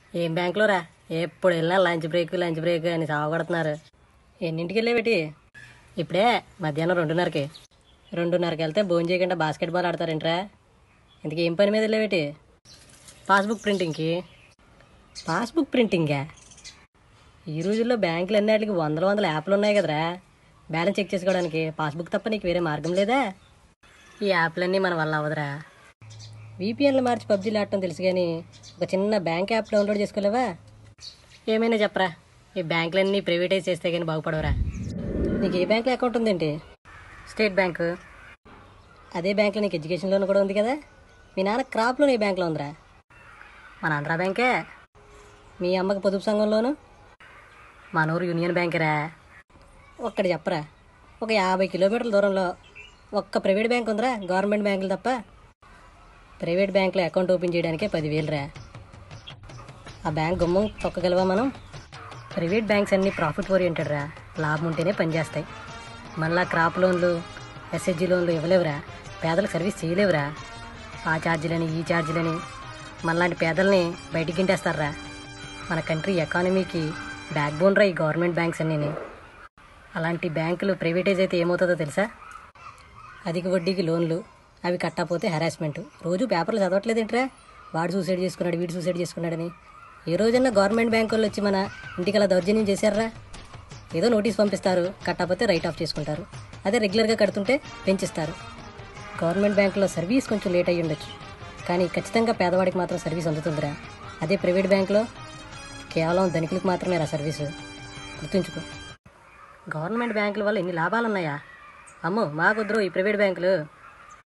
ఏం బ్యాంకులో రా ఎప్పుడు వెళ్ళినా లంచ్ బ్రేక్ లంచ్ బ్రేక్ అని సాగొడుతున్నారు ఎన్నింటికి వెళ్ళేవేటి ఇప్పుడే మధ్యాహ్నం రెండున్నరకి రెండున్నరకి వెళ్తే భోజనం చేయకుండా బాస్కెట్ బాల్ ఆడతారేంట్రా ఇంతకీ ఏం పని మీద వెళ్ళేవేటి పాస్బుక్ ప్రింటింగ్కి పాస్బుక్ ప్రింటింగా ఈ రోజుల్లో బ్యాంకులు అన్నిటికి వందల వందల యాప్లు ఉన్నాయి కదరా బ్యాలెన్స్ చెక్ చేసుకోవడానికి పాస్బుక్ తప్ప నీకు వేరే మార్గం లేదా ఈ యాప్లన్నీ మన వల్ల అవ్వదురా వీపీఎన్లు మార్చి పబ్జీలు ఆడటం తెలుసు కానీ ఒక చిన్న బ్యాంక్ యాప్ డౌన్లోడ్ చేసుకోలేవా ఏమైనా చెప్పరా ఈ బ్యాంకులన్నీ ప్రైవేటైజ్ చేస్తే కానీ బాగుపడవరా నీకు ఏ బ్యాంక్లో అకౌంట్ ఉందేంటి స్టేట్ బ్యాంకు అదే బ్యాంక్లో నీకు ఎడ్యుకేషన్ లోన్ కూడా ఉంది కదా మీ నాన్న క్రాప్ లోన్ ఏ బ్యాంక్లో ఉందిరా మన ఆంధ్రా బ్యాంకే మీ అమ్మకి పొదుపు సంఘంలోను మన ఊరు యూనియన్ బ్యాంకేరా ఒక్కటి చెప్పరా ఒక యాభై కిలోమీటర్ల దూరంలో ఒక్క ప్రైవేట్ బ్యాంక్ ఉందిరా గవర్నమెంట్ బ్యాంకులు తప్ప ప్రైవేట్ బ్యాంకులో అకౌంట్ ఓపెన్ చేయడానికే పదివేలు రా ఆ బ్యాంక్ గుమ్మం తొక్కగలవా మనం ప్రైవేట్ బ్యాంక్స్ అన్నీ ప్రాఫిట్ ఓరియంటెడ్ రా లాభం ఉంటేనే పనిచేస్తాయి మళ్ళా క్రాప్ లోన్లు ఎస్హెచ్జి లోన్లు ఇవ్వలేవురా పేదలకు సర్వీస్ చేయలేవురా ఆ ఛార్జీలని ఈ ఛార్జీలని మనలాంటి పేదల్ని బయటికి గింటేస్తారా మన కంట్రీ ఎకానమీకి బ్యాక్ బోన్ రా ఈ గవర్నమెంట్ బ్యాంక్స్ అన్నీ అలాంటి బ్యాంకులు ప్రైవేటైజ్ అయితే ఏమవుతుందో తెలుసా అధిక వడ్డీకి లోన్లు అవి కట్టకపోతే హెరాస్మెంట్ రోజు పేపర్లు చదవట్లేదేంట్రా వాడు సూసైడ్ చేసుకున్నాడు వీడు సూసైడ్ చేసుకున్నాడని ఏ రోజన్నా గవర్నమెంట్ బ్యాంకు వాళ్ళు వచ్చి మన ఇంటికి అలా దౌర్జన్యం చేశారా ఏదో నోటీస్ పంపిస్తారు కట్టకపోతే రైట్ ఆఫ్ చేసుకుంటారు అదే రెగ్యులర్గా కడుతుంటే పెంచిస్తారు గవర్నమెంట్ బ్యాంకులో సర్వీస్ కొంచెం లేట్ అయ్యి ఉండొచ్చు కానీ ఖచ్చితంగా పేదవాడికి మాత్రం సర్వీస్ అందుతుందిరా అదే ప్రైవేట్ బ్యాంకులో కేవలం ధనికులకు మాత్రమే రా సర్వీసు గుర్తుంచుకో గవర్నమెంట్ బ్యాంకుల వల్ల ఎన్ని లాభాలు ఉన్నాయా అమ్మో మాకొద్దరు ఈ ప్రైవేట్ బ్యాంకులు